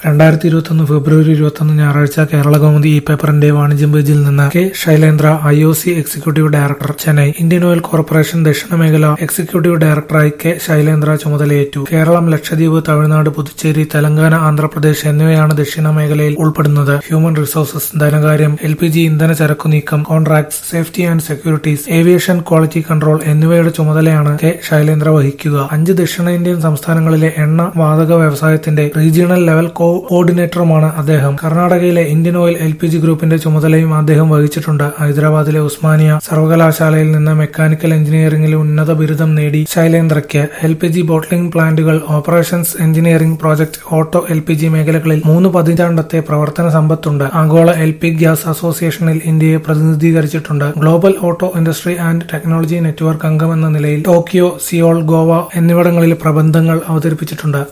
രണ്ടായിരത്തി ഇരുപത്തൊന്ന് ഫെബ്രുവരി ഇരുപത്തൊന്ന് ഞായറാഴ്ച കേരള കൗമുദി ഈ പേപ്പറിന്റെ വാണിജ്യം പേജിൽ നിന്ന് K Shailendra I O C executive director Chennai Indian Oil Corporation ദക്ഷിണ മേഖല എക്സിക്യൂട്ടീവ് ഡയറക്ടറായി കെ ശൈലേന്ദ്ര ചുമതലയേറ്റു കേരളം ലക്ഷദ്വീപ് തമിഴ്നാട് പുതുച്ചേരി തെലങ്കാന ആന്ധ്രാപ്രദേശ് എന്നിവയാണ് ദക്ഷിണ മേഖലയിൽ ഉൾപ്പെടുന്നത് ഹ്യൂമൻ റിസോഴ്സസ് ധനകാര്യം എൽ പി ജി ഇന്ധന ചരക്കു നീക്കം contracts safety and securities aviation quality control എന്നിവയുടെ ചുമതലയാണ് കെ ശൈലേന്ദ്ര വഹിക്കുക അഞ്ച് ദക്ഷിണേന്ത്യൻ സംസ്ഥാനങ്ങളിലെ എണ്ണ വാതക വ്യവസായത്തിന്റെ റീജിയണൽ ലെവൽ കോ കോർഡിനേറ്ററുമാണ് അദ്ദേഹം കർണാടകയിലെ Indian Oil L P G ഗ്രൂപ്പിന്റെ ചുമതലയും അദ്ദേഹം വഹിച്ചിട്ടുണ്ട് ഹൈദരാബാദിലെ ഉസ്മാനിയ സർവകലാശാലയിൽ നിന്ന് മെക്കാനിക്കൽ എഞ്ചിനീയറിംഗിൽ ഉന്നത ബിരുദം നേടി ശൈലേന്ദ്രയ്ക്ക് എൽ പി ജി ബോട്ട്ലിംഗ് പ്ലാന്റുകൾ operations engineering project auto L P G മേഖലകളിൽ മൂന്ന് പതിറ്റാണ്ടത്തെ പ്രവർത്തന സമ്പത്തുണ്ട് ആഗോള എൽ പി ഗ്യാസ് അസോസിയേഷനിൽ ഇന്ത്യയെ പ്രതിനിധീകരിച്ചിട്ടുണ്ട് global auto industry and technology network അംഗം എന്ന നിലയിൽ ടോക്കിയോ സിയോൾ ഗോവ എന്നിവിടങ്ങളിൽ പ്രബന്ധങ്ങൾ അവതരിപ്പിച്ചിട്ടുണ്ട്